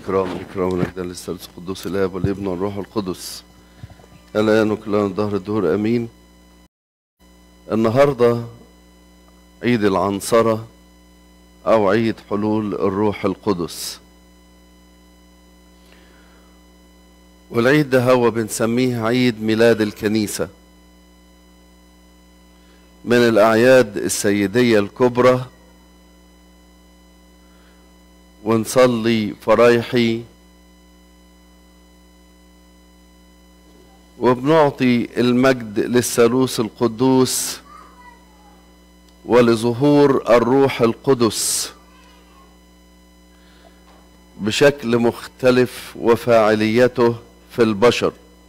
إكرام إكرام ونجدا للثالث القدوس الآب والابن والروح القدس الآن وكلنا ظهر الدهور أمين النهاردة عيد العنصرة أو عيد حلول الروح القدس والعيد ده هو بنسميه عيد ميلاد الكنيسة من الأعياد السيدية الكبرى ونصلي فرايحي وبنعطي المجد للثالوث القدوس ولظهور الروح القدس بشكل مختلف وفاعليته في البشر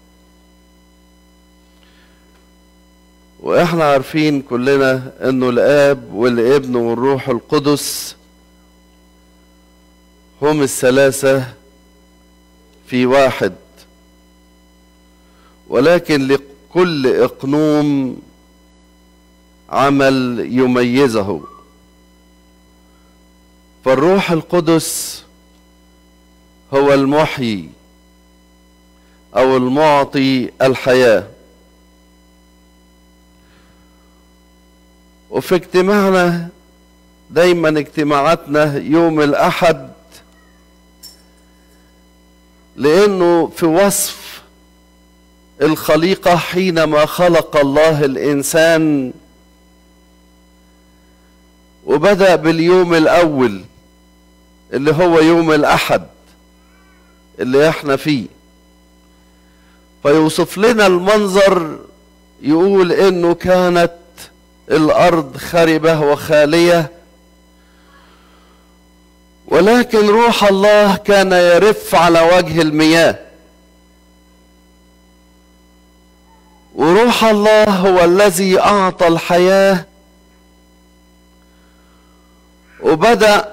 واحنا عارفين كلنا انه الاب والابن والروح القدس هم الثلاثة في واحد ولكن لكل اقنوم عمل يميزه فالروح القدس هو المحيي او المعطي الحياه وفي اجتماعنا دايما اجتماعاتنا يوم الاحد لانه في وصف الخليقه حينما خلق الله الانسان وبدا باليوم الاول اللي هو يوم الاحد اللي احنا فيه فيوصف لنا المنظر يقول انه كانت الارض خربه وخاليه ولكن روح الله كان يرف على وجه المياه وروح الله هو الذي اعطى الحياه وبدا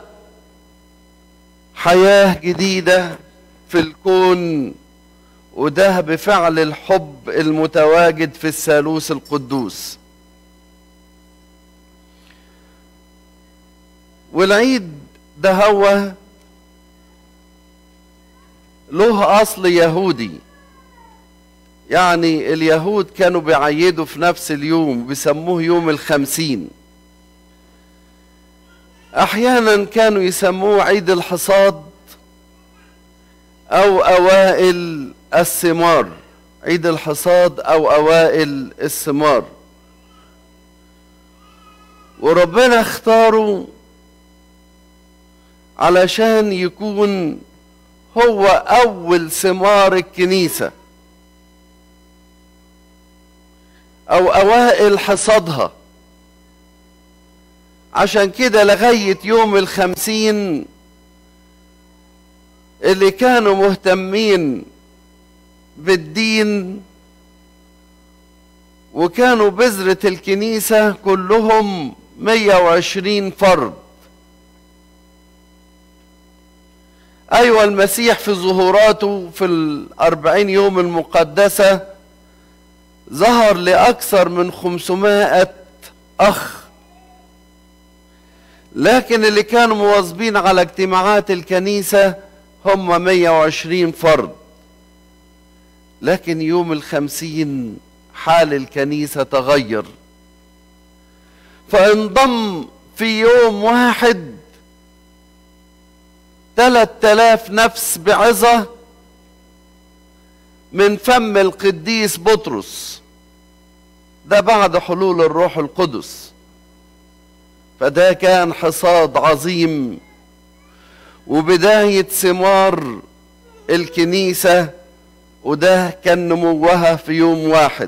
حياه جديده في الكون وده بفعل الحب المتواجد في الثالوث القدوس والعيد ده هو له اصل يهودي يعني اليهود كانوا بيعيدوا في نفس اليوم بيسموه يوم الخمسين احيانا كانوا يسموه عيد الحصاد او اوائل الثمار عيد الحصاد او اوائل الثمار وربنا اختاره علشان يكون هو اول ثمار الكنيسه او اوائل حصادها عشان كده لغايه يوم الخمسين اللي كانوا مهتمين بالدين وكانوا بذرة الكنيسة كلهم 120 فرد أيوة المسيح في ظهوراته في الأربعين يوم المقدسة ظهر لأكثر من خمسمائة أخ لكن اللي كانوا مواظبين على اجتماعات الكنيسة هم 120 فرد لكن يوم الخمسين حال الكنيسة تغير فانضم في يوم واحد ثلاث آلاف نفس بعظة من فم القديس بطرس ده بعد حلول الروح القدس فده كان حصاد عظيم وبداية ثمار الكنيسة وده كان نموها في يوم واحد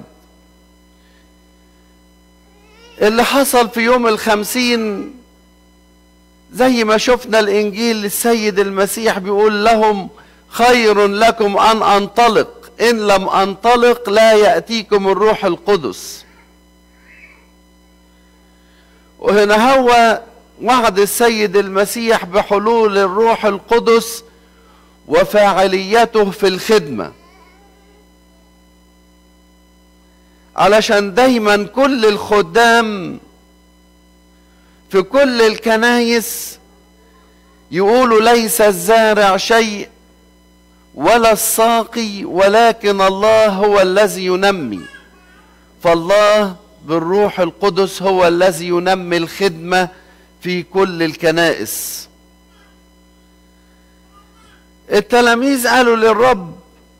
اللي حصل في يوم الخمسين زي ما شفنا الانجيل السيد المسيح بيقول لهم خير لكم ان انطلق ان لم انطلق لا ياتيكم الروح القدس وهنا هو وعد السيد المسيح بحلول الروح القدس وفاعليته في الخدمه علشان دايما كل الخدام في كل الكنايس يقولوا ليس الزارع شيء ولا الساقي ولكن الله هو الذي ينمي فالله بالروح القدس هو الذي ينمي الخدمه في كل الكنائس التلاميذ قالوا للرب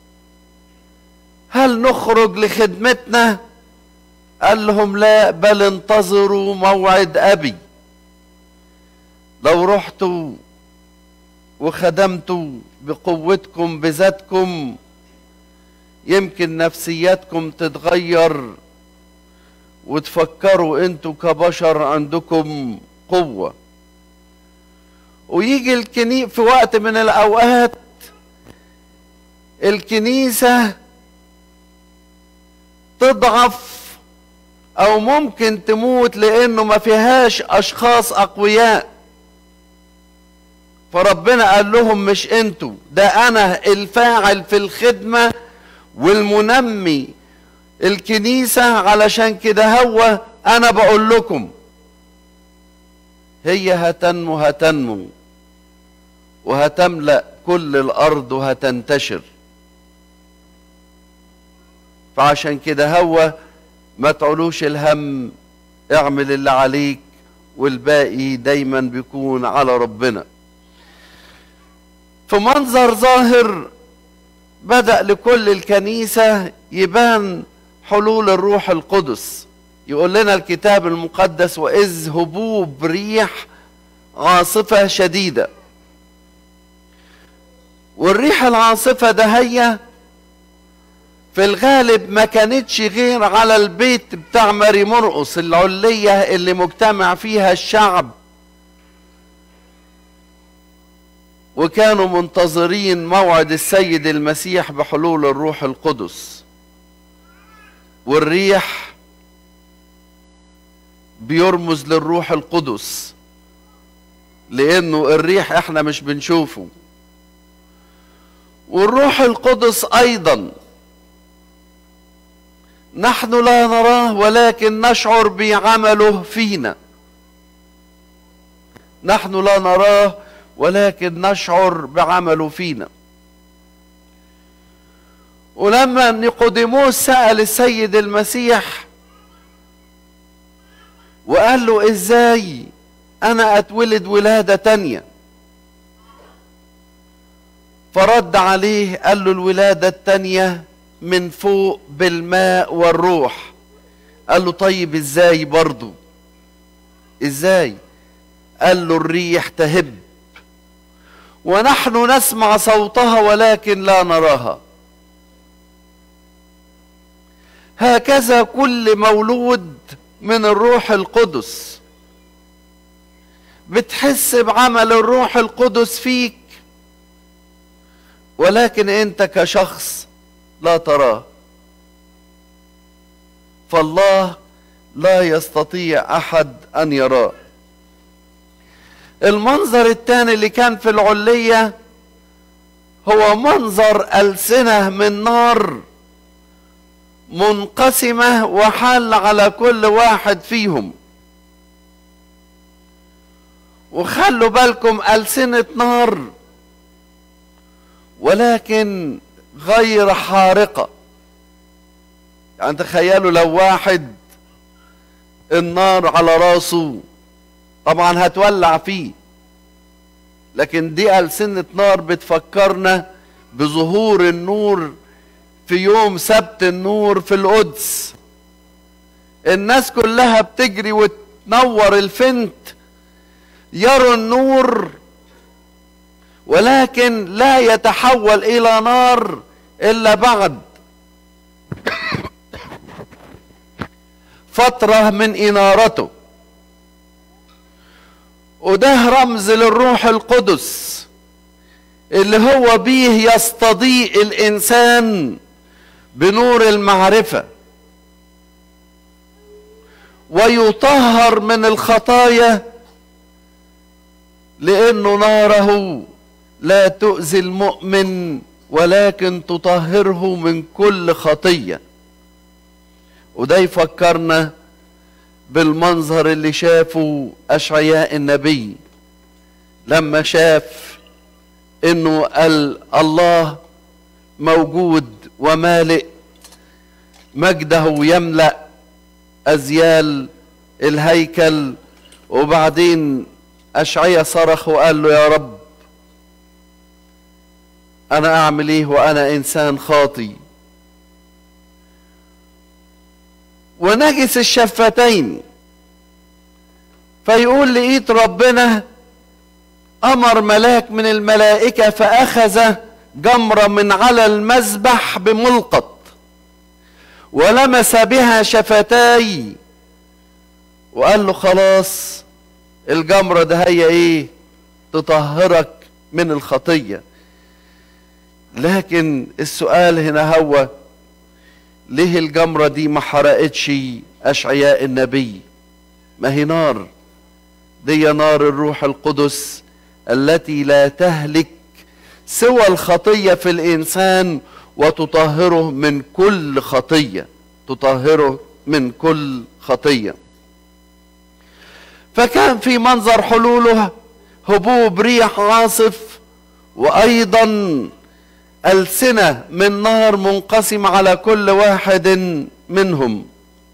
هل نخرج لخدمتنا قال لهم لا بل انتظروا موعد ابي لو رحتوا وخدمتوا بقوتكم بذاتكم يمكن نفسياتكم تتغير وتفكروا انتوا كبشر عندكم قوة ويجي الكني في وقت من الاوقات الكنيسة تضعف او ممكن تموت لانه ما فيهاش اشخاص اقوياء فربنا قال لهم مش انتوا ده انا الفاعل في الخدمة والمنمي الكنيسة علشان كده هو انا بقول لكم هي هتنمو هتنمو وهتملأ كل الارض وهتنتشر فعشان كده هو ما تعلوش الهم اعمل اللي عليك والباقي دايما بيكون على ربنا في منظر ظاهر بدأ لكل الكنيسة يبان حلول الروح القدس يقول لنا الكتاب المقدس وإذ هبوب ريح عاصفة شديدة والريح العاصفة ده هي في الغالب ما كانتش غير على البيت بتاع ماري مرقص العلية اللي مجتمع فيها الشعب وكانوا منتظرين موعد السيد المسيح بحلول الروح القدس والريح بيرمز للروح القدس لانه الريح احنا مش بنشوفه والروح القدس ايضا نحن لا نراه ولكن نشعر بعمله فينا نحن لا نراه ولكن نشعر بعمله فينا ولما نيقوديموس سأل السيد المسيح وقال له ازاي انا اتولد ولادة تانية فرد عليه قال له الولادة التانية من فوق بالماء والروح قال له طيب ازاي برضو ازاي قال له الريح تهب ونحن نسمع صوتها ولكن لا نراها هكذا كل مولود من الروح القدس بتحس بعمل الروح القدس فيك ولكن انت كشخص لا تراه فالله لا يستطيع احد ان يراه المنظر الثاني اللي كان في العلية هو منظر ألسنة من نار منقسمة وحل على كل واحد فيهم وخلوا بالكم ألسنة نار ولكن غير حارقة يعني تخيلوا لو واحد النار على راسه طبعا هتولع فيه لكن دي ألسنة نار بتفكرنا بظهور النور في يوم سبت النور في القدس الناس كلها بتجري وتنور الفنت يروا النور ولكن لا يتحول الى نار الا بعد فتره من انارته وده رمز للروح القدس اللي هو بيه يستضيء الانسان بنور المعرفه ويطهر من الخطايا لانه ناره لا تؤذي المؤمن ولكن تطهره من كل خطيه وده يفكرنا بالمنظر اللي شافه اشعياء النبي لما شاف انه ال الله موجود ومالئ مجده يملا ازيال الهيكل وبعدين اشعيا صرخ وقال له يا رب انا اعمل ايه وانا انسان خاطي ونجس الشفتين فيقول لقيت ربنا امر ملاك من الملائكه فاخذ جمره من على المذبح بملقط ولمس بها شفتاي وقال له خلاص الجمره ده هي ايه تطهرك من الخطيه لكن السؤال هنا هو ليه الجمرة دي ما حرقتش أشعياء النبي ما هي نار دي نار الروح القدس التي لا تهلك سوى الخطية في الإنسان وتطهره من كل خطية تطهره من كل خطية فكان في منظر حلوله هبوب ريح عاصف وأيضا ألسنة من نار منقسم على كل واحد منهم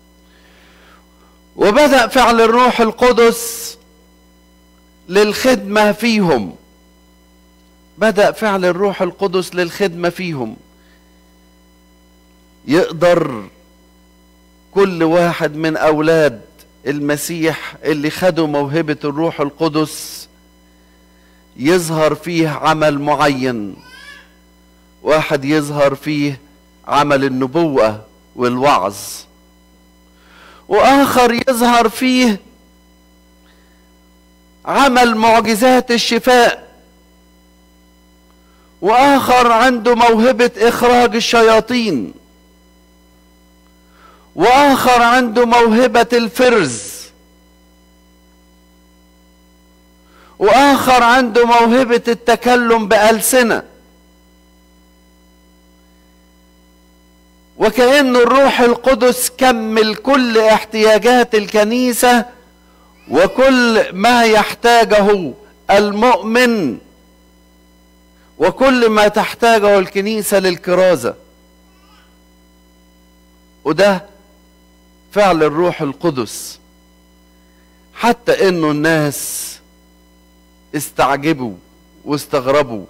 وبدأ فعل الروح القدس للخدمة فيهم بدأ فعل الروح القدس للخدمة فيهم يقدر كل واحد من أولاد المسيح اللي خدوا موهبة الروح القدس يظهر فيه عمل معين واحد يظهر فيه عمل النبوة والوعظ واخر يظهر فيه عمل معجزات الشفاء واخر عنده موهبة اخراج الشياطين واخر عنده موهبة الفرز واخر عنده موهبة التكلم بألسنة وكأن الروح القدس كمل كل احتياجات الكنيسة وكل ما يحتاجه المؤمن وكل ما تحتاجه الكنيسة للكرازة وده فعل الروح القدس حتى انه الناس استعجبوا واستغربوا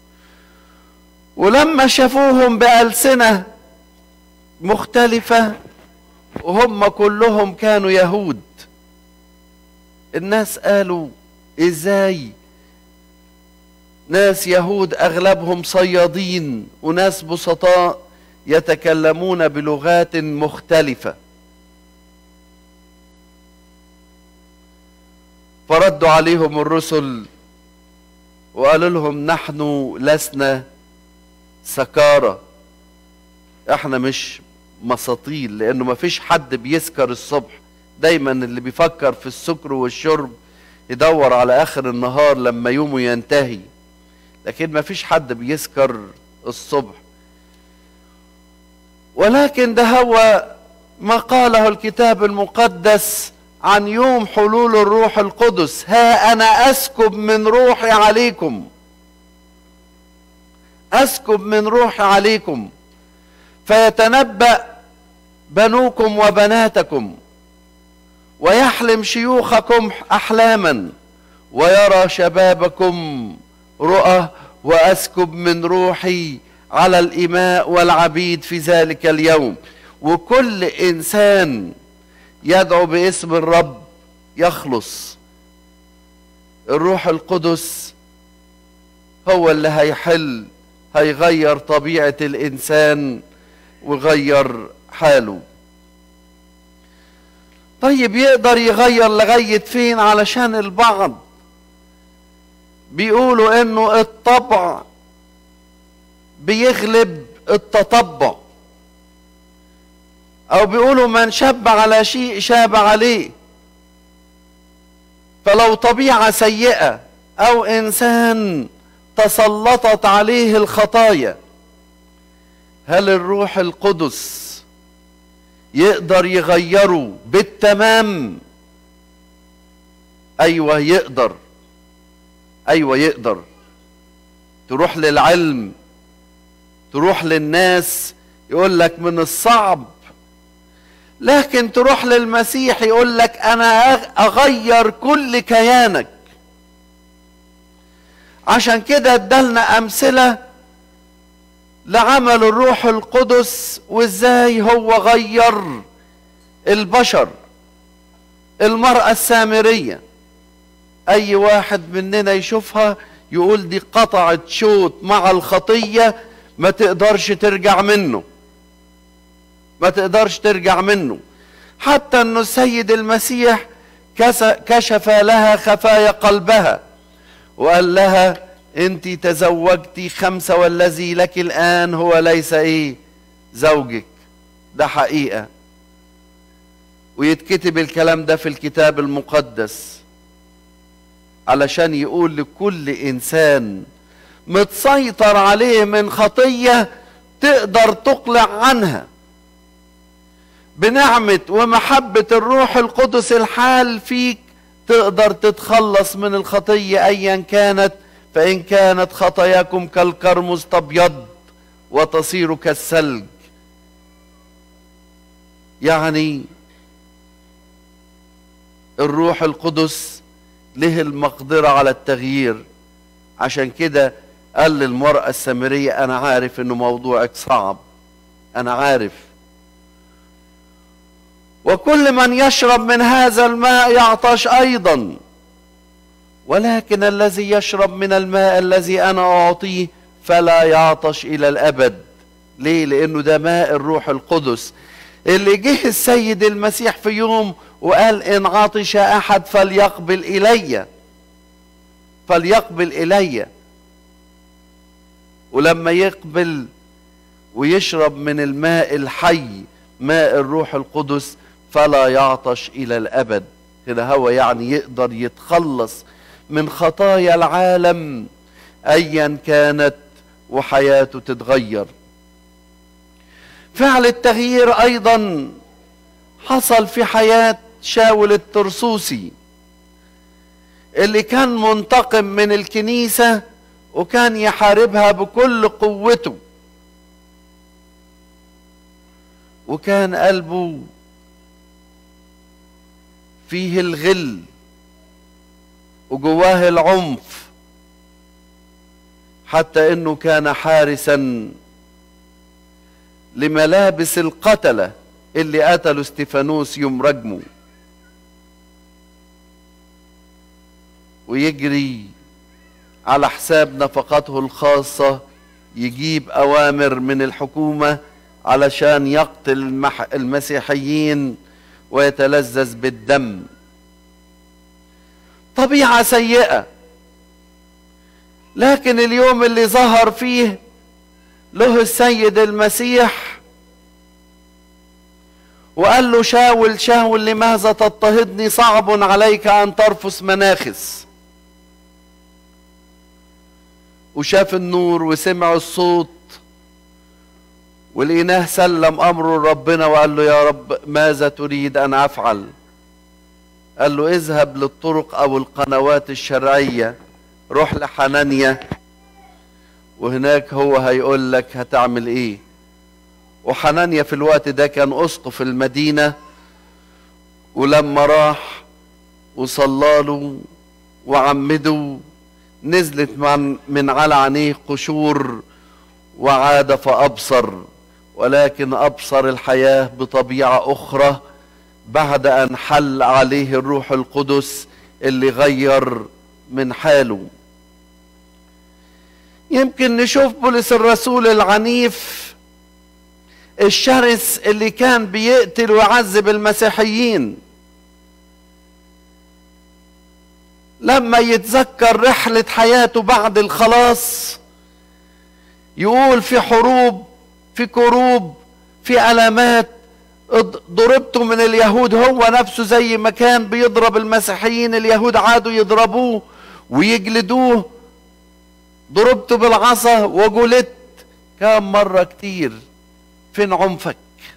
ولما شافوهم بألسنة مختلفة وهم كلهم كانوا يهود الناس قالوا ازاي ناس يهود اغلبهم صيادين وناس بسطاء يتكلمون بلغات مختلفة فردوا عليهم الرسل وقالوا لهم نحن لسنا سكارى احنا مش مساطيل لانه ما فيش حد بيسكر الصبح دايما اللي بيفكر في السكر والشرب يدور على اخر النهار لما يومه ينتهي لكن ما فيش حد بيسكر الصبح ولكن ده هو ما قاله الكتاب المقدس عن يوم حلول الروح القدس ها انا اسكب من روحي عليكم اسكب من روحي عليكم فيتنبأ بنوكم وبناتكم ويحلم شيوخكم احلاما ويرى شبابكم رؤى واسكب من روحي على الاماء والعبيد في ذلك اليوم وكل انسان يدعو باسم الرب يخلص الروح القدس هو اللي هيحل هيغير طبيعه الانسان وغير حاله طيب يقدر يغير لغاية فين علشان البعض بيقولوا انه الطبع بيغلب التطبع او بيقولوا من شب على شيء شاب عليه فلو طبيعة سيئة او انسان تسلطت عليه الخطايا هل الروح القدس يقدر يغيره بالتمام ايوه يقدر ايوه يقدر تروح للعلم تروح للناس يقول لك من الصعب لكن تروح للمسيح يقول لك انا اغير كل كيانك عشان كده ادالنا امثله لعمل الروح القدس وازاي هو غير البشر المراه السامريه اي واحد مننا يشوفها يقول دي قطعت شوط مع الخطيه ما تقدرش ترجع منه ما تقدرش ترجع منه حتى انه السيد المسيح كشف لها خفايا قلبها وقال لها انت تزوجتي خمسة والذي لك الان هو ليس ايه زوجك ده حقيقة ويتكتب الكلام ده في الكتاب المقدس علشان يقول لكل انسان متسيطر عليه من خطية تقدر تقلع عنها بنعمة ومحبة الروح القدس الحال فيك تقدر تتخلص من الخطية ايا كانت فان كانت خطاياكم كالكرمز تبيض وتصير كالثلج يعني الروح القدس له المقدرة على التغيير عشان كده قال للمرأة السامرية أنا عارف إنه موضوعك صعب أنا عارف وكل من يشرب من هذا الماء يعطش أيضا ولكن الذي يشرب من الماء الذي أنا أعطيه فلا يعطش إلى الأبد ليه؟ لأنه ده ماء الروح القدس اللي جه السيد المسيح في يوم وقال إن عطش أحد فليقبل إلي فليقبل إلي ولما يقبل ويشرب من الماء الحي ماء الروح القدس فلا يعطش الى الابد كده هو يعني يقدر يتخلص من خطايا العالم ايا كانت وحياته تتغير فعل التغيير ايضا حصل في حياه شاول الترسوسي اللي كان منتقم من الكنيسه وكان يحاربها بكل قوته وكان قلبه فيه الغل وجواه العنف حتى انه كان حارسا لملابس القتله اللي قتلوا استيفانوس يوم رجمه ويجري على حساب نفقاته الخاصة يجيب أوامر من الحكومة علشان يقتل المسيحيين ويتلذذ بالدم طبيعة سيئة لكن اليوم اللي ظهر فيه له السيد المسيح وقال له شاول شاول لماذا تضطهدني صعب عليك ان ترفس مناخس وشاف النور وسمع الصوت والإناه سلم أمره لربنا وقال له يا رب ماذا تريد أن أفعل قال له اذهب للطرق أو القنوات الشرعية روح لحنانيا وهناك هو هيقول لك هتعمل ايه وحنانيا في الوقت ده كان اسقف المدينة ولما راح وصلاله وعمده نزلت من, من على عينيه قشور وعاد فأبصر ولكن أبصر الحياة بطبيعة أخرى بعد أن حل عليه الروح القدس اللي غير من حاله يمكن نشوف بولس الرسول العنيف الشرس اللي كان بيقتل ويعذب المسيحيين لما يتذكر رحلة حياته بعد الخلاص يقول في حروب في كروب في علامات ضربت من اليهود هو نفسه زي ما كان بيضرب المسيحيين اليهود عادوا يضربوه ويجلدوه ضربت بالعصا وجلدت كم مرة كتير فين عنفك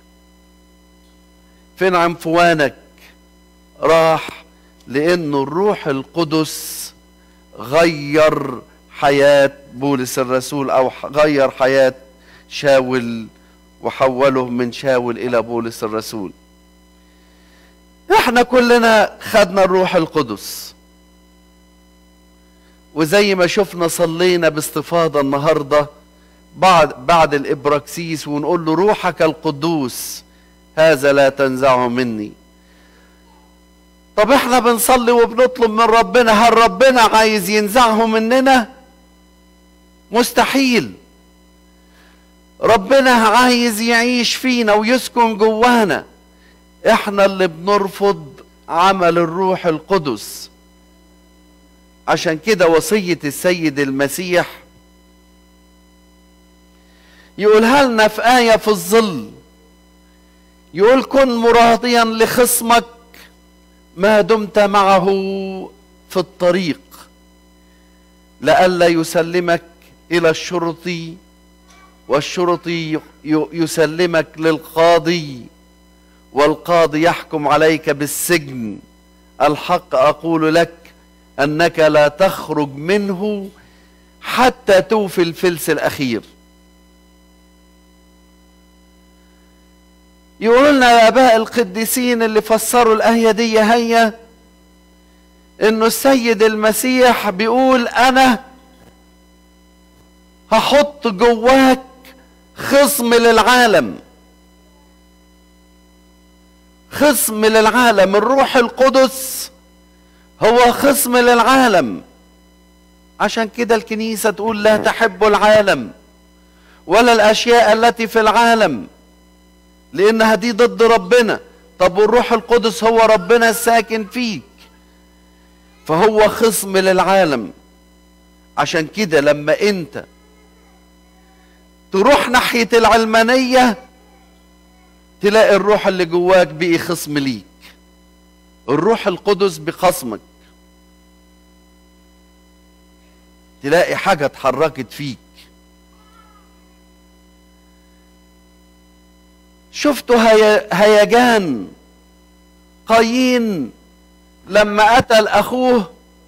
فين عنفوانك راح لانه الروح القدس غير حياة بولس الرسول او غير حياة شاول وحوله من شاول الى بولس الرسول احنا كلنا خدنا الروح القدس وزي ما شفنا صلينا باستفاضه النهارده بعد بعد الابراكسيس ونقول له روحك القدوس هذا لا تنزعه مني طب احنا بنصلي وبنطلب من ربنا هل ربنا عايز ينزعه مننا مستحيل ربنا عايز يعيش فينا ويسكن جوانا احنا اللي بنرفض عمل الروح القدس عشان كده وصية السيد المسيح يقولها لنا في آية في الظل يقول كن مراضيا لخصمك ما دمت معه في الطريق لئلا يسلمك إلى الشرطي والشرطي يسلمك للقاضي والقاضي يحكم عليك بالسجن الحق اقول لك انك لا تخرج منه حتى توفي الفلس الاخير يقول لنا يا اباء القديسين اللي فسروا الايه دي هي انه السيد المسيح بيقول انا هحط جواك خصم للعالم خصم للعالم الروح القدس هو خصم للعالم عشان كده الكنيسة تقول لا تحب العالم ولا الأشياء التي في العالم لأنها دي ضد ربنا طب والروح القدس هو ربنا الساكن فيك فهو خصم للعالم عشان كده لما انت تروح ناحية العلمانية تلاقي الروح اللي جواك بقي خصم ليك الروح القدس بخصمك تلاقي حاجة اتحركت فيك شفتوا هي... هيجان قايين لما قتل اخوه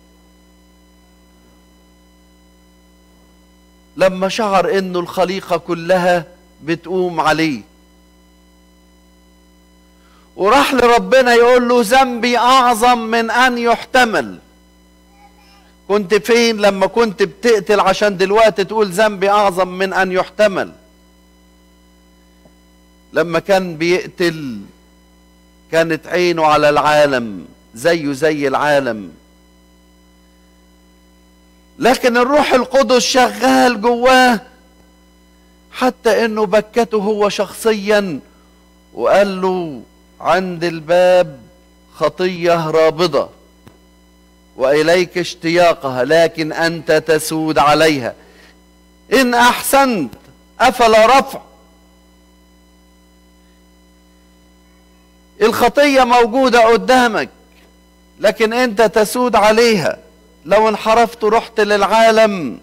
لما شعر انه الخليقة كلها بتقوم عليه وراح لربنا يقول له ذنبي اعظم من ان يحتمل كنت فين لما كنت بتقتل عشان دلوقتي تقول ذنبي اعظم من ان يحتمل لما كان بيقتل كانت عينه على العالم زيه زي العالم لكن الروح القدس شغال جواه حتى انه بكته هو شخصيا وقال له عند الباب خطيه رابضه واليك اشتياقها لكن انت تسود عليها ان احسنت افلا رفع الخطيه موجوده قدامك لكن انت تسود عليها لو انحرفت ورحت للعالم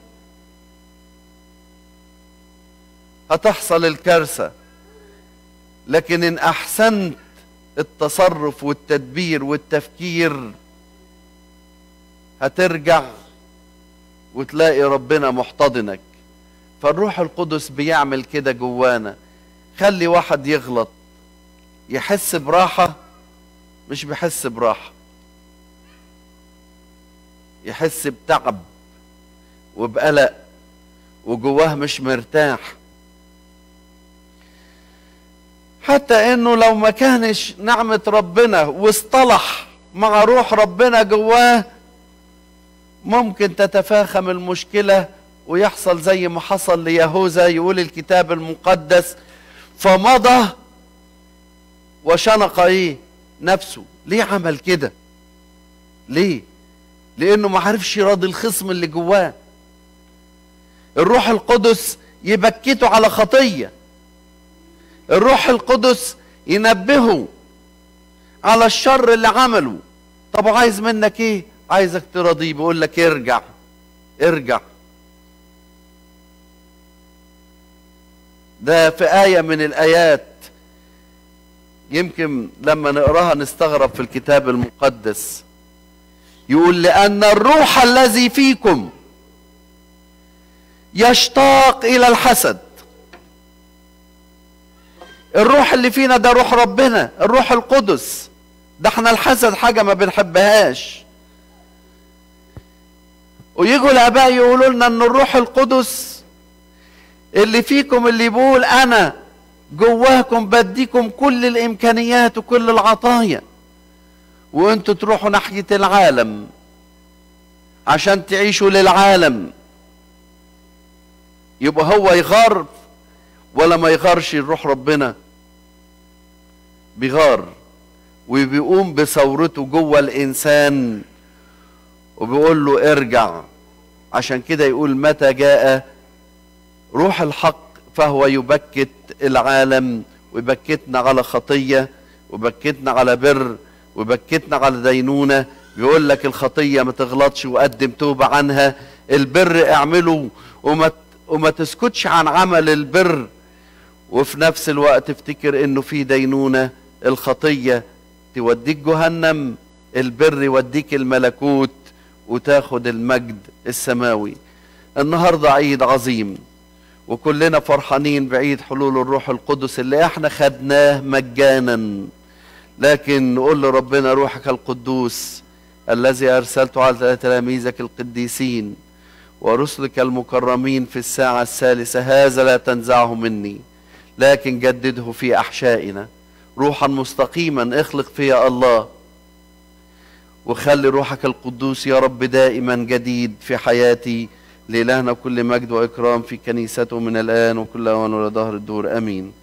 هتحصل الكارثه لكن ان احسنت التصرف والتدبير والتفكير هترجع وتلاقي ربنا محتضنك فالروح القدس بيعمل كده جوانا خلي واحد يغلط يحس براحة مش بيحس براحة يحس بتعب وبقلق وجواه مش مرتاح حتى انه لو ما كانش نعمة ربنا واصطلح مع روح ربنا جواه ممكن تتفاخم المشكلة ويحصل زي ما حصل ليهوذا يقول الكتاب المقدس فمضى وشنق ايه نفسه ليه عمل كده ليه لانه ما عرفش يراضي الخصم اللي جواه الروح القدس يبكته على خطيه الروح القدس ينبهه على الشر اللي عمله طب عايز منك ايه عايزك ترضيه بيقول لك ارجع ارجع ده في آية من الآيات يمكن لما نقراها نستغرب في الكتاب المقدس يقول لأن الروح الذي فيكم يشتاق إلى الحسد الروح اللي فينا ده روح ربنا الروح القدس ده احنا الحسد حاجة ما بنحبهاش ويجوا الاباء يقولوا لنا ان الروح القدس اللي فيكم اللي بيقول انا جواكم بديكم كل الامكانيات وكل العطايا وانتوا تروحوا ناحية العالم عشان تعيشوا للعالم يبقى هو يغار ولا ما يغارش الروح ربنا بيغار وبيقوم بثورته جوه الانسان وبيقول له ارجع عشان كده يقول متى جاء روح الحق فهو يبكت العالم ويبكتنا على خطيه ويبكتنا على بر ويبكتنا على دينونه بيقول لك الخطيه ما تغلطش وقدم توبه عنها البر اعمله وما وما تسكتش عن عمل البر وفي نفس الوقت افتكر انه في دينونه الخطيه توديك جهنم البر يوديك الملكوت وتاخد المجد السماوي النهارده عيد عظيم وكلنا فرحانين بعيد حلول الروح القدس اللي احنا خدناه مجانا لكن نقول لربنا روحك القدوس الذي ارسلته على تلاميذك القديسين ورسلك المكرمين في الساعة الثالثة هذا لا تنزعه مني لكن جدده في أحشائنا روحا مستقيما اخلق فيا الله وخلي روحك القدوس يا رب دائما جديد في حياتي لإلهنا كل مجد وإكرام في كنيسته من الآن وكل أوان ولدهر الدور أمين